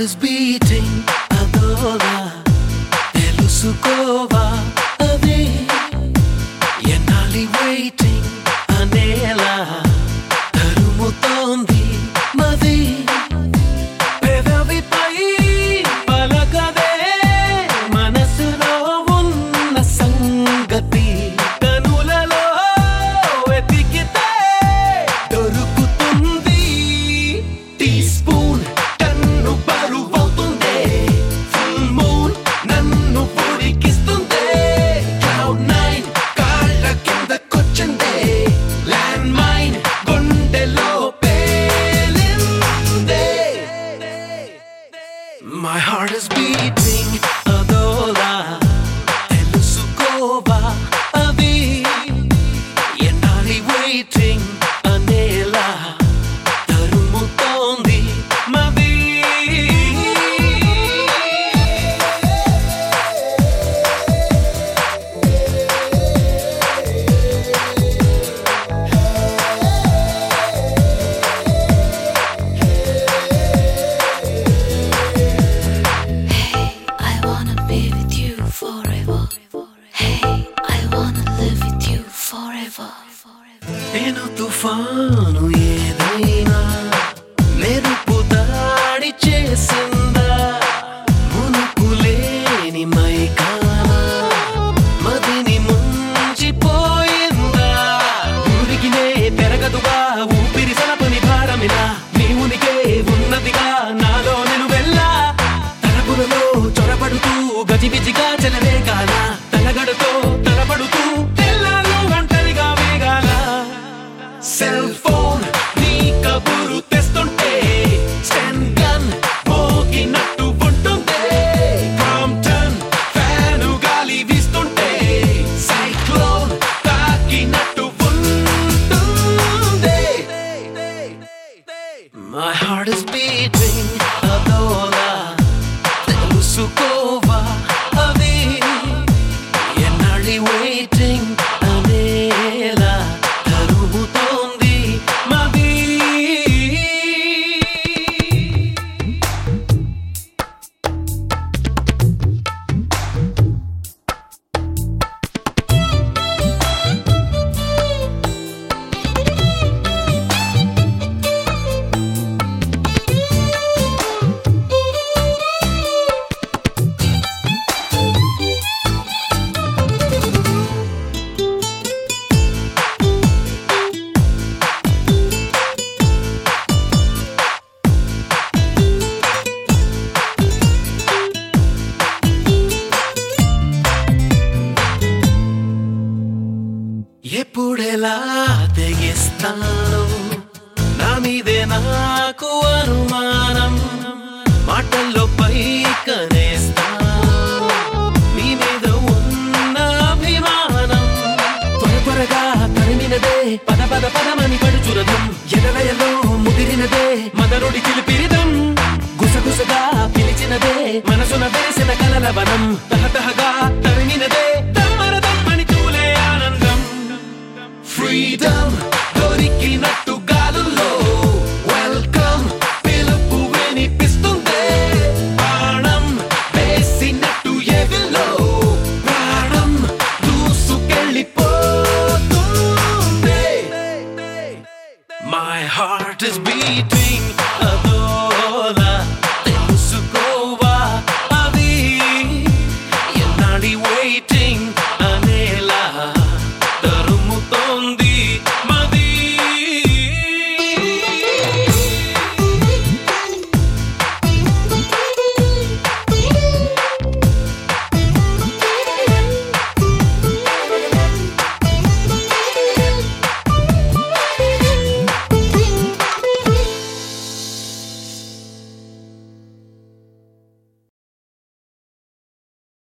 is beating అదోలా తెలుసుకోవా అదే ఎన్నాలి waiting అనేలా తరుముతోంది మది పెదవిపై పలకదే మనసులో ఉన్న సంగతి కనులలో వెతికితే దొరుకుతుంది టీ స్పూన్ కన్ను బరువవుతుంది ఫుల్ మూన్ నన్ను పొడికిస్తుంది క్లౌడ్ నైన్ కాళ్ళ కిందకొచ్చింది ల్యాండ్ మైన్ గుండెలో పేలిందే My heart is beating అదోలా తెలుసుకోవా అది ఎన్నాలి waiting అనేలా తరుముతోంది మది I wanna be with you forever. Hey, I wanna live with you forever. నేను తుఫాను ఏదైనా మెరుపు దాడి చేసిందా మునుకులేని మైకానా మదిని ముంచిపోయిందా ఊరికినే పెరగదుగా ఊపిరి సలపని భారమినా నీ ఉనికే ఉన్నదిగా నాలో నిలువెల్లా తలపులలో చొరబడుతూ గజిబిజిగా చెలరేగాల తలగడతో తలబడుతూ తెల్లాలు ఒంటరిగా వేగాల సెల్ ఫోన్ నీ కబురు తెస్తుంటే స్టెన్ గన్ మోగినట్టు ఉంటుంది ప్రాంప్టన్ ఫ్యాను గాలి వీస్తుంటే సైక్లోన్ తాకినట్టు ఉంటుంది My heart is beating అదోలా తెలుసుకోవా అది ఎన్నాళ్ళి waiting అనేలా తరుముతోంది మది ఎప్పుడెలా తెగిస్తాను నా మీదే నాకు అనుమానం మాటల్లో పైకనేస్తాను నీ మీద ఉన్న అభిమానం త్వర త్వరగా తరిమినదే పద పద పదమని పడుచురదం ఎదలయలో ముదిరినదే మదరుడి చిలిపిరిదం గుసగుసగా పిలిచినదే మనసున వేసిన కలల వనం తహతహగా తరిమినదే తమ్మర తమ్మని తూలే ఆనందం ఫ్రీడమ్ దొరికిన